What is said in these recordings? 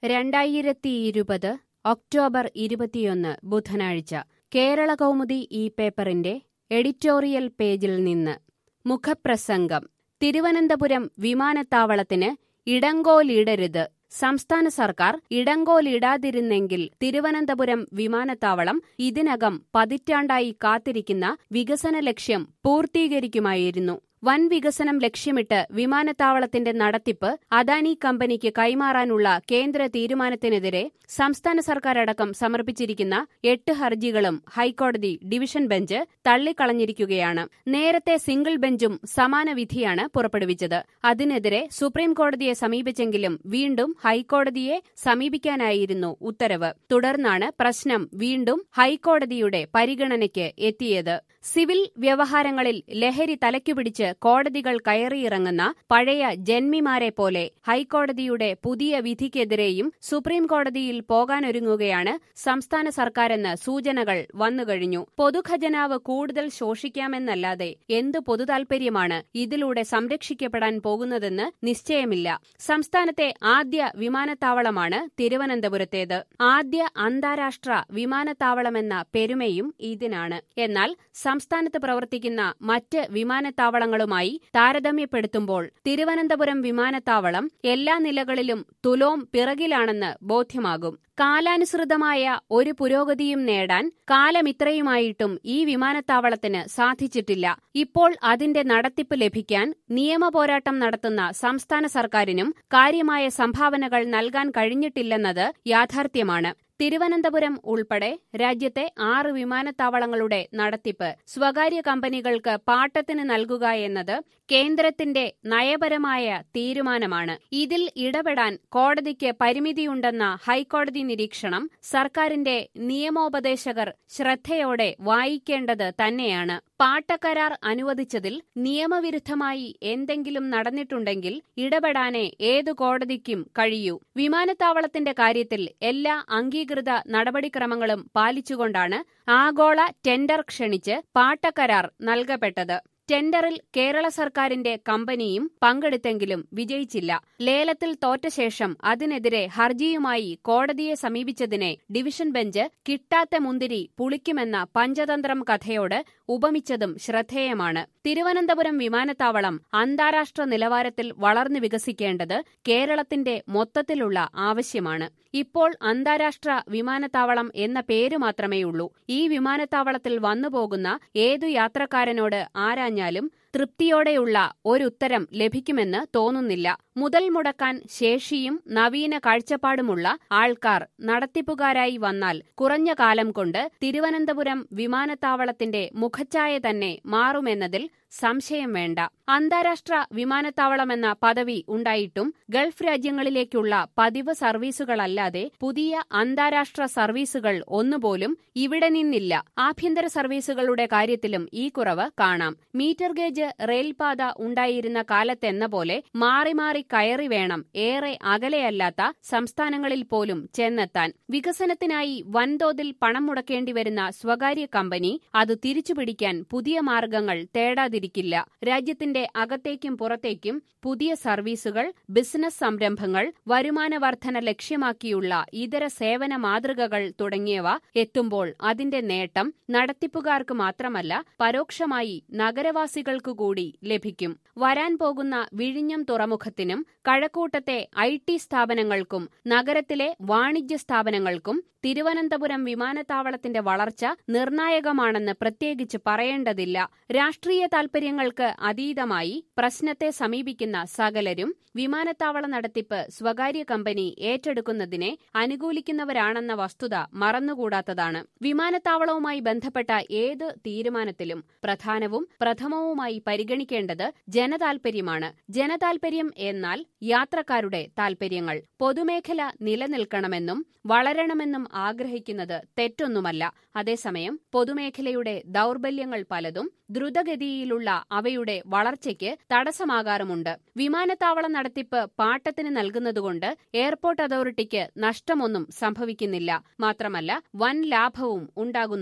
രണ്ടായിരത്തിയിരുപത് ഒക്ടോബർ ഇരുപത്തിയൊന്ന് ബുധനാഴ്ച കേരള കൗമുദി ഈ പേപ്പറിന്റെ എഡിറ്റോറിയൽ പേജിൽ നിന്ന് മുഖപ്രസംഗം തിരുവനന്തപുരം വിമാനത്താവളത്തിന് ഇടങ്കോലിടരുത് സംസ്ഥാന സർക്കാർ ഇടങ്കോലിടാതിരുന്നെങ്കിൽ തിരുവനന്തപുരം വിമാനത്താവളം ഇതിനകം പതിറ്റാണ്ടായി കാത്തിരിക്കുന്ന വികസന ലക്ഷ്യം പൂർത്തീകരിക്കുമായിരുന്നു വൻ വികസനം ലക്ഷ്യമിട്ട് വിമാനത്താവളത്തിന്റെ നടത്തിപ്പ് അദാനി കമ്പനിക്ക് കൈമാറാനുള്ള കേന്ദ്ര തീരുമാനത്തിനെതിരെ സംസ്ഥാന സർക്കാർ അടക്കം സമർപ്പിച്ചിരിക്കുന്ന എട്ട് ഹർജികളും ഹൈക്കോടതി ഡിവിഷൻ ബെഞ്ച് തള്ളിക്കളഞ്ഞിരിക്കുകയാണ് നേരത്തെ സിംഗിൾ ബെഞ്ചും സമാന വിധിയാണ് പുറപ്പെടുവിച്ചത് അതിനെതിരെ സുപ്രീം കോടതിയെ സമീപിച്ചെങ്കിലും വീണ്ടും ഹൈക്കോടതിയെ സമീപിക്കാനായിരുന്നു ഉത്തരവ് തുടർന്നാണ് പ്രശ്നം വീണ്ടും ഹൈക്കോടതിയുടെ പരിഗണനയ്ക്ക് എത്തിയത് സിവിൽ വ്യവഹാരങ്ങളിൽ ലഹരി തലയ്ക്കുപിടിച്ച് കോടതികൾ കയറിയിറങ്ങുന്ന പഴയ ജന്മിമാരെ പോലെ ഹൈക്കോടതിയുടെ പുതിയ വിധിക്കെതിരെയും സുപ്രീം കോടതിയിൽ പോകാനൊരുങ്ങുകയാണ് സംസ്ഥാന സർക്കാരെന്ന് സൂചനകൾ വന്നുകഴിഞ്ഞു പൊതുഖജനാവ് കൂടുതൽ ശോഷിക്കാമെന്നല്ലാതെ എന്ത് പൊതുതാൽപര്യമാണ് ഇതിലൂടെ സംരക്ഷിക്കപ്പെടാൻ പോകുന്നതെന്ന് നിശ്ചയമില്ല സംസ്ഥാനത്തെ ആദ്യ വിമാനത്താവളമാണ് തിരുവനന്തപുരത്തേത് ആദ്യ അന്താരാഷ്ട്ര വിമാനത്താവളമെന്ന പെരുമയും ഇതിനാണ് എന്നാൽ സംസ്ഥാനത്ത് പ്രവർത്തിക്കുന്ന മറ്റ് വിമാനത്താവളങ്ങളുമായി താരതമ്യപ്പെടുത്തുമ്പോൾ തിരുവനന്തപുരം വിമാനത്താവളം എല്ലാ നിലകളിലും തുലോം പിറകിലാണെന്ന് ബോധ്യമാകും കാലാനുസൃതമായ ഒരു പുരോഗതിയും നേടാൻ കാലമിത്രയുമായിട്ടും ഈ വിമാനത്താവളത്തിന് സാധിച്ചിട്ടില്ല ഇപ്പോൾ അതിന്റെ നടത്തിപ്പ് ലഭിക്കാൻ നിയമപോരാട്ടം നടത്തുന്ന സംസ്ഥാന സർക്കാരിനും കാര്യമായ സംഭാവനകൾ നൽകാൻ കഴിഞ്ഞിട്ടില്ലെന്നത് യാഥാർത്ഥ്യമാണ് തിരുവനന്തപുരം ഉൾപ്പെടെ രാജ്യത്തെ ആറ് വിമാനത്താവളങ്ങളുടെ നടത്തിപ്പ് സ്വകാര്യ കമ്പനികൾക്ക് പാട്ടത്തിന് നൽകുക എന്നത് കേന്ദ്രത്തിന്റെ നയപരമായ തീരുമാനമാണ് ഇതിൽ ഇടപെടാൻ കോടതിക്ക് പരിമിതിയുണ്ടെന്ന ഹൈക്കോടതി നിരീക്ഷണം സർക്കാരിന്റെ നിയമോപദേശകർ ശ്രദ്ധയോടെ വായിക്കേണ്ടത് തന്നെയാണ് പാട്ടക്കരാർ അനുവദിച്ചതിൽ നിയമവിരുദ്ധമായി എന്തെങ്കിലും നടന്നിട്ടുണ്ടെങ്കിൽ ഇടപെടാനേ ഏതു കോടതിക്കും കഴിയൂ വിമാനത്താവളത്തിന്റെ കാര്യത്തിൽ എല്ലാ അംഗീകൃത നടപടിക്രമങ്ങളും പാലിച്ചുകൊണ്ടാണ് ആഗോള ടെൻഡർ ക്ഷണിച്ച് പാട്ടക്കരാർ നൽകപ്പെട്ടത് ടെൻഡറിൽ കേരള സർക്കാരിന്റെ കമ്പനിയും പങ്കെടുത്തെങ്കിലും വിജയിച്ചില്ല ലേലത്തിൽ തോറ്റ ശേഷം അതിനെതിരെ ഹർജിയുമായി കോടതിയെ സമീപിച്ചതിനെ ഡിവിഷൻ ബെഞ്ച് കിട്ടാത്ത മുന്തിരി പുളിക്കുമെന്ന പഞ്ചതന്ത്രം കഥയോട് ഉപമിച്ചതും ശ്രദ്ധേയമാണ് തിരുവനന്തപുരം വിമാനത്താവളം അന്താരാഷ്ട്ര നിലവാരത്തിൽ വളർന്നു വികസിക്കേണ്ടത് കേരളത്തിന്റെ മൊത്തത്തിലുള്ള ആവശ്യമാണ് ഇപ്പോൾ അന്താരാഷ്ട്ര വിമാനത്താവളം എന്ന പേര് മാത്രമേയുള്ളൂ ഈ വിമാനത്താവളത്തിൽ വന്നുപോകുന്ന ഏതു യാത്രക്കാരനോട് ആരാഞ്ഞാലും തൃപ്തിയോടെയുള്ള ഒരുത്തരം ലഭിക്കുമെന്ന് തോന്നുന്നില്ല മുതൽ മുടക്കാൻ ശേഷിയും നവീന കാഴ്ചപ്പാടുമുള്ള ആൾക്കാർ നടത്തിപ്പുകാരായി വന്നാൽ കുറഞ്ഞ കാലം കൊണ്ട് തിരുവനന്തപുരം വിമാനത്താവളത്തിന്റെ മുഖച്ഛായ തന്നെ മാറുമെന്നതിൽ സംശയം വേണ്ട അന്താരാഷ്ട്ര വിമാനത്താവളമെന്ന പദവി ഉണ്ടായിട്ടും ഗൾഫ് രാജ്യങ്ങളിലേക്കുള്ള പതിവ് സർവീസുകളല്ലാതെ പുതിയ അന്താരാഷ്ട്ര സർവീസുകൾ ഒന്നുപോലും ഇവിടെ നിന്നില്ല ആഭ്യന്തര സർവീസുകളുടെ കാര്യത്തിലും ഈ കുറവ് കാണാം മീറ്റർ ഗേജ് റെയിൽപാത ഉണ്ടായിരുന്ന കാലത്തെന്ന പോലെ മാറി മാറി കയറി വേണം ഏറെ അകലെയല്ലാത്ത സംസ്ഥാനങ്ങളിൽ പോലും ചെന്നെത്താൻ വികസനത്തിനായി വൻതോതിൽ പണം മുടക്കേണ്ടി വരുന്ന സ്വകാര്യ കമ്പനി അത് തിരിച്ചുപിടിക്കാൻ പുതിയ മാർഗങ്ങൾ തേടാതിരിക്കില്ല രാജ്യത്തിന്റെ അകത്തേക്കും പുറത്തേക്കും പുതിയ സർവീസുകൾ ബിസിനസ് സംരംഭങ്ങൾ വരുമാന വർധന ലക്ഷ്യമാക്കിയുള്ള ഇതര സേവന മാതൃകകൾ തുടങ്ങിയവ എത്തുമ്പോൾ അതിന്റെ നേട്ടം നടത്തിപ്പുകാർക്ക് മാത്രമല്ല പരോക്ഷമായി നഗരവാസികൾക്കു കൂടി ലഭിക്കും വരാൻ പോകുന്ന വിഴിഞ്ഞം തുറമുഖത്തിനും കഴക്കൂട്ടത്തെ ഐ ടി സ്ഥാപനങ്ങൾക്കും നഗരത്തിലെ വാണിജ്യ സ്ഥാപനങ്ങൾക്കും തിരുവനന്തപുരം വിമാനത്താവളത്തിന്റെ വളർച്ച നിർണായകമാണെന്ന് പ്രത്യേകിച്ച് പറയേണ്ടതില്ല രാഷ്ട്രീയ താൽപര്യങ്ങൾക്ക് അതീതമായി പ്രശ്നത്തെ സമീപിക്കുന്ന സകലരും വിമാനത്താവള നടത്തിപ്പ് സ്വകാര്യ കമ്പനി ഏറ്റെടുക്കുന്നതിനെ അനുകൂലിക്കുന്നവരാണെന്ന വസ്തുത മറന്നുകൂടാത്തതാണ് വിമാനത്താവളവുമായി ബന്ധപ്പെട്ട ഏത് തീരുമാനത്തിലും പ്രധാനവും പ്രഥമവുമായി പരിഗണിക്കേണ്ടത് ജനതാൽപര്യമാണ് ജനതാൽപര്യം എന്നാൽ യാത്രക്കാരുടെ താൽപര്യങ്ങൾ പൊതുമേഖല നിലനിൽക്കണമെന്നും വളരണമെന്നും ആഗ്രഹിക്കുന്നത് തെറ്റൊന്നുമല്ല അതേസമയം പൊതുമേഖലയുടെ ദൗർബല്യങ്ങൾ പലതും ദ്രുതഗതിയിലുള്ള അവയുടെ വളർച്ചയ്ക്ക് തടസ്സമാകാറുമുണ്ട് വിമാനത്താവള നടത്തിപ്പ് പാട്ടത്തിന് നൽകുന്നതുകൊണ്ട് എയർപോർട്ട് അതോറിറ്റിക്ക് നഷ്ടമൊന്നും സംഭവിക്കുന്നില്ല മാത്രമല്ല വൻ ലാഭവും ഉണ്ടാകുന്നുണ്ട്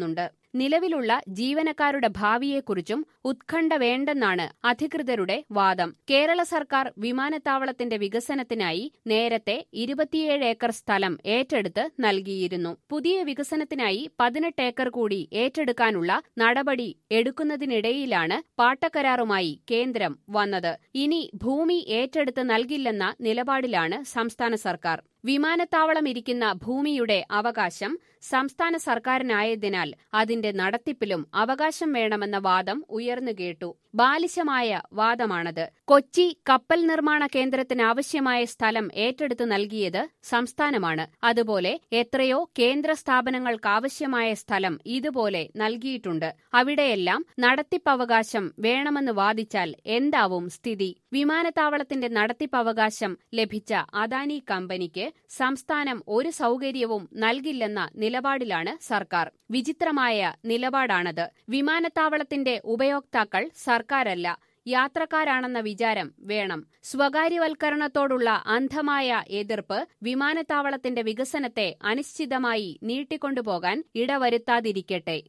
നിലവിലുള്ള ജീവനക്കാരുടെ ഭാവിയെക്കുറിച്ചും ഉത്കണ്ഠ വേണ്ടെന്നാണ് അധികൃതരുടെ വാദം കേരള സർക്കാർ വിമാനത്താവളത്തിന്റെ വികസനത്തിനായി നേരത്തെ ഇരുപത്തിയേഴ് ഏക്കർ സ്ഥലം ഏറ്റെടുത്ത് നൽകിയിരുന്നു പുതിയ വികസനത്തിനായി പതിനെട്ട് ഏക്കർ കൂടി ഏറ്റെടുക്കാനുള്ള നടപടി എടുക്കുന്നതിനിടയിലാണ് പാട്ടക്കരാറുമായി കേന്ദ്രം വന്നത് ഇനി ഭൂമി ഏറ്റെടുത്ത് നൽകില്ലെന്ന നിലപാടിലാണ് സംസ്ഥാന സർക്കാർ വിമാനത്താവളം ഇരിക്കുന്ന ഭൂമിയുടെ അവകാശം സംസ്ഥാന സർക്കാരിനായതിനാൽ അതിന്റെ നടത്തിപ്പിലും അവകാശം വേണമെന്ന വാദം ഉയർന്നുകേട്ടു ബാലിശമായ വാദമാണത് കൊച്ചി കപ്പൽ നിർമ്മാണ കേന്ദ്രത്തിനാവശ്യമായ സ്ഥലം ഏറ്റെടുത്ത് നൽകിയത് സംസ്ഥാനമാണ് അതുപോലെ എത്രയോ കേന്ദ്ര സ്ഥാപനങ്ങൾക്കാവശ്യമായ സ്ഥലം ഇതുപോലെ നൽകിയിട്ടുണ്ട് അവിടെയെല്ലാം നടത്തിപ്പവകാശം വേണമെന്ന് വാദിച്ചാൽ എന്താവും സ്ഥിതി വിമാനത്താവളത്തിന്റെ നടത്തിപ്പവകാശം ലഭിച്ച അദാനി കമ്പനിക്ക് സംസ്ഥാനം ഒരു സൗകര്യവും നൽകില്ലെന്ന നിലപാടിലാണ് സർക്കാർ വിചിത്രമായ നിലപാടാണത് വിമാനത്താവളത്തിന്റെ ഉപയോക്താക്കൾ സർക്കാരല്ല യാത്രക്കാരാണെന്ന വിചാരം വേണം സ്വകാര്യവൽക്കരണത്തോടുള്ള അന്ധമായ എതിർപ്പ് വിമാനത്താവളത്തിന്റെ വികസനത്തെ അനിശ്ചിതമായി നീട്ടിക്കൊണ്ടുപോകാൻ ഇടവരുത്താതിരിക്കട്ടെ